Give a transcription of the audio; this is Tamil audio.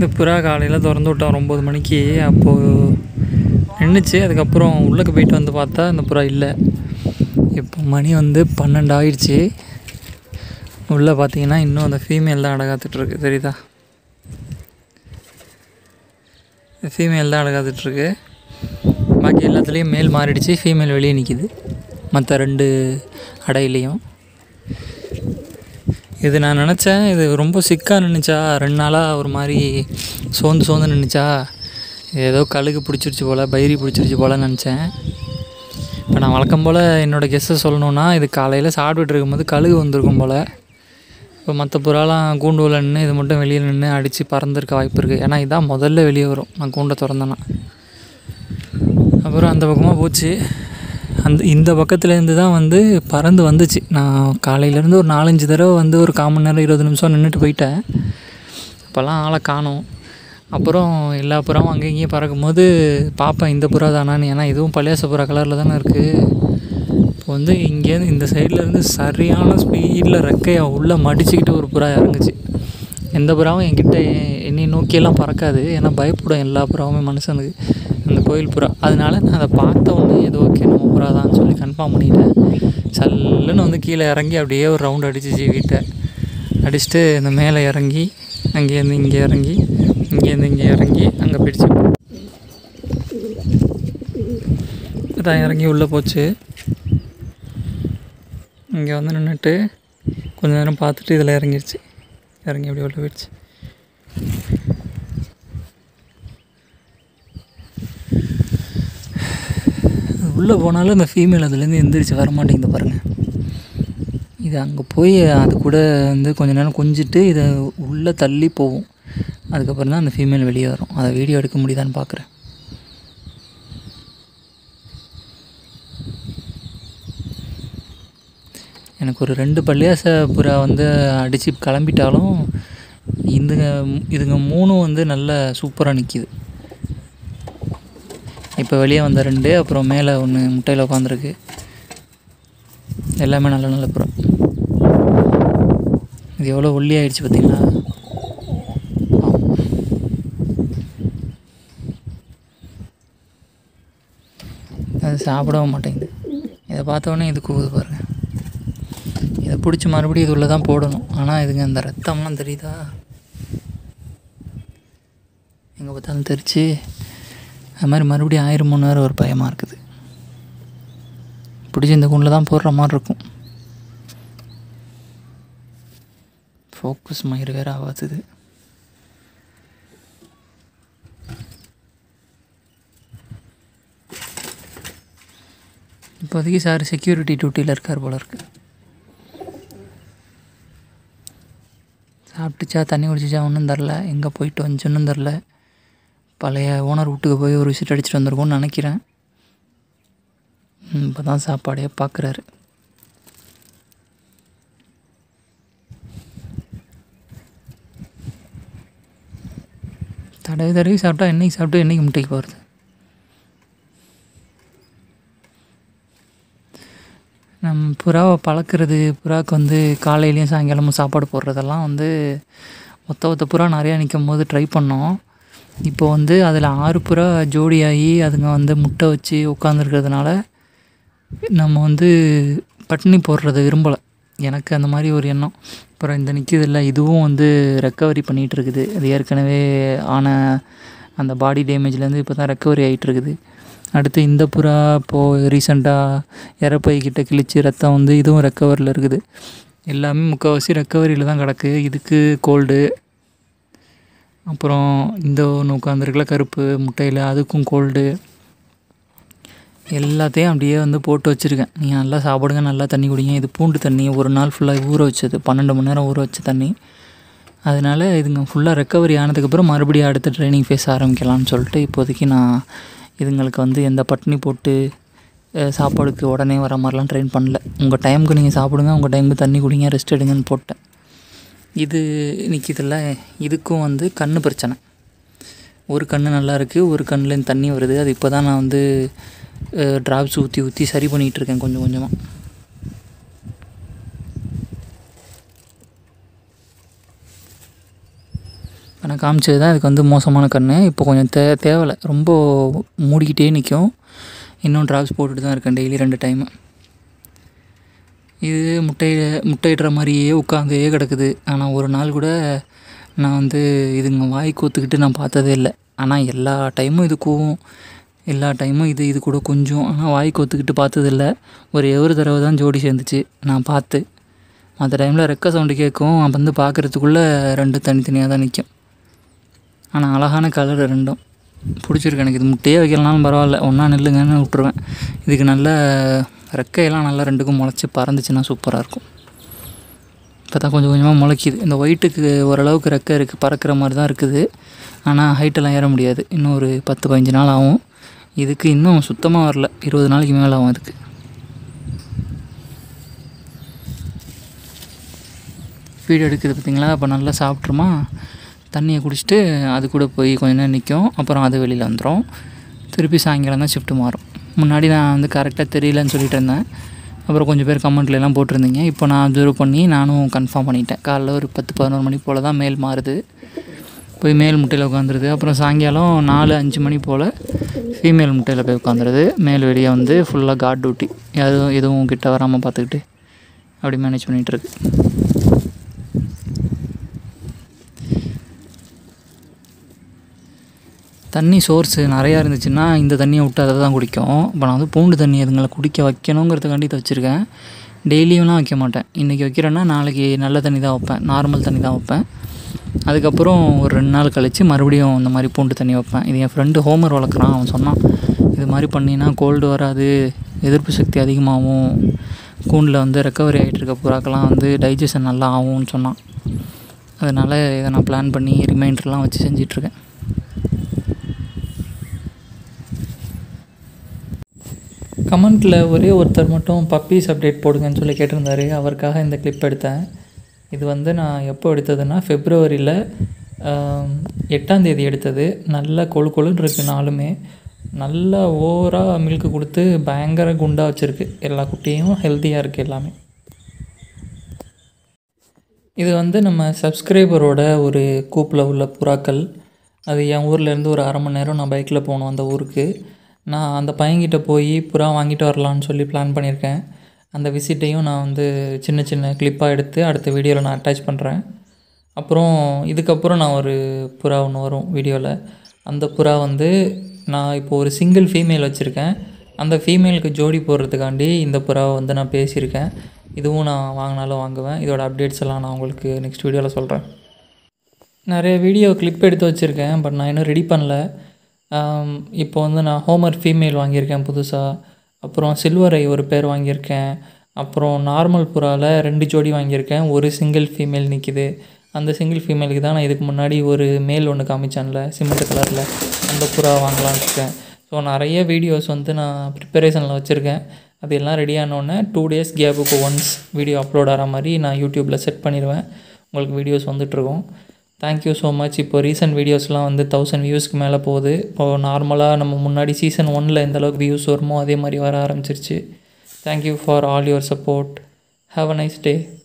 இந்த புறா காலையில் திறந்து விட்டோம் ஒரு ஒம்பது மணிக்கு அப்போது நின்றுச்சு அதுக்கப்புறம் உள்ளுக்கு போயிட்டு வந்து பார்த்தா இந்த புறா இல்லை இப்போ மணி வந்து பன்னெண்டு ஆயிடுச்சு உள்ளே பார்த்தீங்கன்னா இன்னும் அந்த ஃபீமேல் தான் அடகாத்துட்ருக்கு தெரியுதா ஃபீமேல் தான் அடகாத்துட்ருக்கு பாக்கி எல்லாத்துலேயும் மேல் மாறிடுச்சு ஃபீமேல் வெளியே நிற்கிது மற்ற ரெண்டு அடையிலையும் இது நான் நினச்சேன் இது ரொம்ப சிக்காக நின்றுச்சா ரெண்டு நாளாக ஒரு மாதிரி சோர்ந்து சோர்ந்து நின்றுச்சா ஏதோ கழுகு பிடிச்சிருச்சு போல் பைரி பிடிச்சிருச்சு போலன்னு நினச்சேன் இப்போ நான் வழக்கம் போல் என்னோடய கெஸ்ஸை சொல்லணுன்னா இது காலையில் சாப்பிட்டுட்டு இருக்கும்போது கழுகு வந்திருக்கும் போல் இப்போ மற்ற புறாலாம் கூண்டுவில் நின்று இது மட்டும் வெளியில் நின்று அடித்து பறந்துருக்க வாய்ப்பு இருக்குது ஏன்னா இதான் முதல்ல வெளியே வரும் நான் கூண்டை திறந்தேன்னா அப்புறம் அந்த பக்கமாக போச்சு அந்த இந்த பக்கத்துலேருந்து தான் வந்து பறந்து வந்துச்சு நான் காலையிலேருந்து ஒரு நாலஞ்சு தடவை வந்து ஒரு கால் மணி நேரம் இருபது நிமிஷம் நின்றுட்டு போயிட்டேன் அப்போல்லாம் ஆளை காணோம் அப்புறம் எல்லா புறாவும் அங்கே இங்கேயும் பறக்கும்போது பார்ப்பேன் இந்த புறா தானான்னு ஏன்னா இதுவும் பழையாச புறா கலரில் தானே இருக்குது இப்போ வந்து இங்கேருந்து இந்த சைட்லேருந்து சரியான ஸ்பீடில் ரெக்கையை உள்ளே மடிச்சுக்கிட்டு ஒரு புறா இறங்குச்சு எந்த புறாவும் என்கிட்ட எ- என்னை நோக்கியெல்லாம் பறக்காது ஏன்னா பயப்படும் எல்லா புறாவுமே மனுஷனுக்கு அந்த கோயில் புறா அதனால நான் அதை பார்த்த உடனே இது ஓகே நம்ம புறா தான் சொல்லி கன்ஃபார்ம் பண்ணிட்டேன் சல்லுன்னு வந்து கீழே இறங்கி அப்படியே ஒரு ரவுண்ட் அடிச்சிச்சு வீட்டை அடிச்சுட்டு இந்த மேலே இறங்கி அங்கேருந்து இங்கே இறங்கி இங்கேருந்து இங்கே இறங்கி அங்கே போயிடுச்சு தான் இறங்கி உள்ளே போச்சு இங்கே வந்து நின்றுட்டு கொஞ்ச நேரம் பார்த்துட்டு இதில் இறங்கிருச்சு இறங்கி அப்படியே உள்ள போயிடுச்சு அது உள்ளே போனாலும் அந்த ஃபீமேல் அதுலேருந்து எந்திரிச்சு வர மாட்டேங்குது பாருங்கள் இது அங்கே போய் அது கூட வந்து கொஞ்ச நேரம் கொஞ்சிட்டு இதை உள்ளே தள்ளி போகும் அதுக்கப்புறம் தான் அந்த ஃபீமேல் வெளியே வரும் அதை வீடியோ எடுக்க முடியுதான்னு பார்க்குறேன் எனக்கு ஒரு ரெண்டு பள்ளியாச புறா வந்து அடித்து கிளம்பிட்டாலும் இதுங்க இதுங்க மூணும் வந்து நல்ல சூப்பராக நிற்கிது இப்போ வெளியே வந்த ரெண்டு அப்புறம் மேலே ஒன்று முட்டையில் உட்காந்துருக்கு எல்லாமே நல்ல நல்ல புறா இது எவ்வளோ ஒல்லி ஆயிடுச்சு பார்த்தீங்களா அது சாப்பிடவும் மாட்டேங்குது இதை பார்த்த உடனே இது கூவுது பாருங்கள் இதை பிடிச்சி மறுபடியும் இது உள்ளே தான் போடணும் ஆனால் இதுங்க அந்த ரத்தம்லாம் தெரியுதா எங்கே பார்த்தாலும் தெரிச்சு அது மாதிரி மறுபடியும் ஆயிரம் மணி நேரம் ஒரு பயமாக இருக்குது பிடிச்சி இந்த குண்டில் தான் போடுற மாதிரி இருக்கும் ஃபோக்கஸ் மயிர் வேறு ஆகாதுது இப்போதைக்கு சார் செக்யூரிட்டி டியூட்டியில் இருக்கார் போல இருக்கு சாப்பிட்டுச்சா தண்ணி குடிச்சிச்சா ஒன்றும் தரல எங்கே போயிட்டு வந்துச்சுன்னு தெரில பழைய ஓனர் வீட்டுக்கு போய் ஒரு விசிட் அடிச்சுட்டு வந்திருக்கோன்னு நினைக்கிறேன் இப்போ தான் சாப்பாடே பார்க்குறாரு தடவை தடவை சாப்பிட்டா என்னைக்கு சாப்பிட்டு என்னைக்கு முட்டைக்கு போகிறது நம்ம புறாவை பழக்கிறது புறாவுக்கு வந்து காலையிலையும் சாயங்காலமும் சாப்பாடு போடுறதெல்லாம் வந்து ஒத்த ஒத்த புறா நிறையா நிற்கும் போது ட்ரை பண்ணோம் இப்போ வந்து அதில் ஆறு புறா ஜோடியாகி அதுங்க வந்து முட்டை வச்சு உட்காந்துருக்கிறதுனால நம்ம வந்து பட்டினி போடுறத விரும்பலை எனக்கு அந்த மாதிரி ஒரு எண்ணம் அப்புறம் இந்த நிற்கிதில்ல இதுவும் வந்து ரெக்கவரி பண்ணிகிட்டு இருக்குது அது ஏற்கனவே ஆன அந்த பாடி டேமேஜ்லேருந்து இப்போ தான் ரெக்கவரி ஆகிட்டு இருக்குது அடுத்து இந்த புறா இப்போது ரீசெண்டாக இறப்பை கிட்ட கிழிச்சு ரத்தம் வந்து இதுவும் ரெக்கவரியில் இருக்குது எல்லாமே முக்கால்வாசி ரெக்கவரியில் தான் கிடக்கு இதுக்கு கோல்டு அப்புறம் இந்த ஒன்று உட்காந்துருக்குல கருப்பு முட்டையில் அதுக்கும் கோல்டு எல்லாத்தையும் அப்படியே வந்து போட்டு வச்சுருக்கேன் நீங்கள் நல்லா சாப்பிடுங்க நல்லா தண்ணி குடிங்க இது பூண்டு தண்ணி ஒரு நாள் ஃபுல்லாக ஊற வச்சது பன்னெண்டு மணி நேரம் ஊற வச்ச தண்ணி அதனால் இதுங்க ஃபுல்லாக ரெக்கவரி ஆனதுக்கப்புறம் மறுபடியும் அடுத்த ட்ரைனிங் ஃபேஸ் ஆரம்பிக்கலாம்னு சொல்லிட்டு இப்போதைக்கு நான் இதுங்களுக்கு வந்து எந்த பட்டினி போட்டு அஹ், சாப்பாடுக்கு உடனே வர மாதிரிலாம் ட்ரெயின் பண்ணல உங்கள் டைமுக்கு நீங்கள் சாப்பிடுங்க உங்கள் டைமுக்கு தண்ணி குடிங்க ரெஸ்ட் எடுங்கன்னு போட்டேன் இது நிற்கிதில்ல இதுக்கும் வந்து கண் பிரச்சனை ஒரு கண் நல்லா இருக்குது ஒரு கண்ணுலேருந்து தண்ணி வருது அது இப்போ தான் நான் வந்து ட்ராப்ஸ் ஊற்றி ஊற்றி சரி பண்ணிகிட்டு இருக்கேன் கொஞ்சம் கொஞ்சமாக இப்போ நான் காமிச்சது தான் இதுக்கு வந்து மோசமான கன்று இப்போ கொஞ்சம் தே தேவலை ரொம்ப மூடிக்கிட்டே நிற்கும் இன்னும் ட்ராப்ஸ் போட்டுட்டு தான் இருக்கேன் டெய்லி ரெண்டு டைமு இது முட்டையை முட்டையிடுற மாதிரியே உட்காந்தே கிடக்குது ஆனால் ஒரு நாள் கூட நான் வந்து இதுங்க வாய் கோத்துக்கிட்டு நான் பார்த்ததே இல்லை ஆனால் எல்லா டைமும் இது கூவும் எல்லா டைமும் இது இது கூட கொஞ்சம் ஆனால் வாய் கோத்துக்கிட்டு பார்த்ததில்ல ஒரே ஒரு தடவை தான் ஜோடி சேர்ந்துச்சு நான் பார்த்து மற்ற டைமில் ரெக்க சவுண்டு கேட்கும் அப்போ வந்து பார்க்குறதுக்குள்ளே ரெண்டு தனித்தனியாக தான் நிற்கும் ஆனால் அழகான கலர் ரெண்டும் பிடிச்சிருக்கு எனக்கு இது முட்டையே வைக்கலனாலும் பரவாயில்ல ஒன்றா நில்லுங்கன்னு விட்ருவேன் இதுக்கு நல்ல ரெக்கையெல்லாம் நல்லா ரெண்டுக்கும் முளைச்சி பறந்துச்சுன்னா சூப்பராக இருக்கும் இப்போ தான் கொஞ்சம் கொஞ்சமாக முளைக்கிது இந்த ஒயிட்டுக்கு ஓரளவுக்கு ரெக்கை இருக்குது பறக்கிற மாதிரி தான் இருக்குது ஆனால் ஹைட்டெல்லாம் ஏற முடியாது இன்னும் ஒரு பத்து பதினஞ்சு நாள் ஆகும் இதுக்கு இன்னும் சுத்தமாக வரல இருபது நாளைக்கு மேலே ஆகும் இதுக்கு ஃபீடு எடுக்குது பார்த்தீங்களா அப்போ நல்லா சாப்பிட்ருமா தண்ணியை குடிச்சிட்டு அது கூட போய் கொஞ்ச நேரம் நிற்கும் அப்புறம் அது வெளியில் வந்துடும் திருப்பி சாயங்காலம் தான் ஷிஃப்ட் மாறும் முன்னாடி நான் வந்து கரெக்டாக தெரியலன்னு சொல்லிட்டு இருந்தேன் அப்புறம் கொஞ்சம் பேர் கமெண்ட்ல எல்லாம் போட்டிருந்தீங்க இப்போ நான் அப்சர்வ் பண்ணி நானும் கன்ஃபார்ம் பண்ணிட்டேன் காலைல ஒரு பத்து பதினோரு மணி போல் தான் மேல் மாறுது போய் மேல் முட்டையில் உட்காந்துருது அப்புறம் சாயங்காலம் நாலு அஞ்சு மணி போல் ஃபீமேல் முட்டையில் போய் உட்காந்துருது மேல் வெளியே வந்து ஃபுல்லாக கார்ட் டியூட்டி எதுவும் எதுவும் கிட்ட வராமல் பார்த்துக்கிட்டு அப்படி மேனேஜ் பண்ணிகிட்டு இருக்கு தண்ணி சோர்ஸு நிறையா இருந்துச்சுன்னா இந்த தண்ணியை விட்டு அதை தான் குடிக்கும் இப்போ நான் வந்து பூண்டு தண்ணி அதுங்களை குடிக்க வைக்கணுங்கிறதுக்காண்டி இதை வச்சுருக்கேன் டெய்லியும்லாம் வைக்க மாட்டேன் இன்றைக்கி வைக்கிறேன்னா நாளைக்கு நல்ல தண்ணி தான் வைப்பேன் நார்மல் தண்ணி தான் வைப்பேன் அதுக்கப்புறம் ஒரு ரெண்டு நாள் கழித்து மறுபடியும் இந்த மாதிரி பூண்டு தண்ணி வைப்பேன் இது என் ஃப்ரெண்டு ஹோமர் வளர்க்குறான் அவன் சொன்னான் இது மாதிரி பண்ணினா கோல்டு வராது எதிர்ப்பு சக்தி அதிகமாகும் கூண்டில் வந்து ரெக்கவரி ஆகிட்டு இருக்க புறாக்கெல்லாம் வந்து டைஜஷன் நல்லா ஆகும்னு சொன்னான் அதனால் இதை நான் பிளான் பண்ணி ரிமைண்டர்லாம் வச்சு செஞ்சிட்ருக்கேன் கமெண்ட்டில் ஒரே ஒருத்தர் மட்டும் பப்பீஸ் அப்டேட் போடுங்கன்னு சொல்லி கேட்டிருந்தாரு அவருக்காக இந்த கிளிப் எடுத்தேன் இது வந்து நான் எப்போ எடுத்ததுன்னா ஃபெப்ரவரியில் எட்டாம் தேதி எடுத்தது நல்ல கொழு கொழுன்னு இருக்குது நாலுமே நல்ல ஓவராக மில்க்கு கொடுத்து பயங்கர குண்டாக வச்சுருக்கு எல்லா குட்டியும் ஹெல்த்தியாக இருக்குது எல்லாமே இது வந்து நம்ம சப்ஸ்கிரைபரோட ஒரு கூப்பில் உள்ள புறாக்கள் அது என் ஊர்லேருந்து ஒரு அரை மணி நேரம் நான் பைக்கில் போகணும் அந்த ஊருக்கு நான் அந்த பையன்கிட்ட போய் புறா வாங்கிட்டு வரலான்னு சொல்லி பிளான் பண்ணியிருக்கேன் அந்த விசிட்டையும் நான் வந்து சின்ன சின்ன கிளிப்பாக எடுத்து அடுத்த வீடியோவில் நான் அட்டாச் பண்ணுறேன் அப்புறம் இதுக்கப்புறம் நான் ஒரு புறா ஒன்று வரும் வீடியோவில் அந்த புறா வந்து நான் இப்போ ஒரு சிங்கிள் ஃபீமேல் வச்சுருக்கேன் அந்த ஃபீமேலுக்கு ஜோடி போடுறதுக்காண்டி இந்த புறாவை வந்து நான் பேசியிருக்கேன் இதுவும் நான் வாங்கினாலும் வாங்குவேன் இதோட அப்டேட்ஸ் எல்லாம் நான் உங்களுக்கு நெக்ஸ்ட் வீடியோவில் சொல்கிறேன் நிறைய வீடியோ கிளிப் எடுத்து வச்சுருக்கேன் பட் நான் இன்னும் ரெடி பண்ணல ஆம், இப்போ வந்து நான் ஹோமர் ஃபீமேல் வாங்கியிருக்கேன் புதுசாக அப்புறம் சில்வர் ஐ ஒரு பேர் வாங்கியிருக்கேன் அப்புறம் நார்மல் புறாவில் ரெண்டு ஜோடி வாங்கியிருக்கேன் ஒரு சிங்கிள் ஃபீமேல் நிற்கிது அந்த சிங்கிள் ஃபீமேலுக்கு தான் நான் இதுக்கு முன்னாடி ஒரு மேல் ஒன்று காமிச்சேன்ல சிமெண்ட் கலரில் அந்த புறா வாங்கலாம்னு இருக்கேன் ஸோ நிறைய வீடியோஸ் வந்து நான் ப்ரிப்பரேஷனில் வச்சுருக்கேன் அது எல்லாம் ரெடி ஆனோடனே டூ டேஸ் கேப்புக்கு ஒன்ஸ் வீடியோ அப்லோட் ஆகிற மாதிரி நான் யூடியூப்பில் செட் பண்ணிடுவேன் உங்களுக்கு வீடியோஸ் வந்துட்டுருக்கும் தேங்க்யூ ஸோ மச் இப்போ ரீசெண்ட் வீடியோஸ்லாம் வந்து தௌசண்ட் வியூஸ்க்கு மேலே போகுது இப்போது நார்மலாக நம்ம முன்னாடி சீசன் ஒனில் எந்த அளவுக்கு வியூஸ் வருமோ அதே மாதிரி வர ஆரம்பிச்சிருச்சு thank you for all your support have a nice day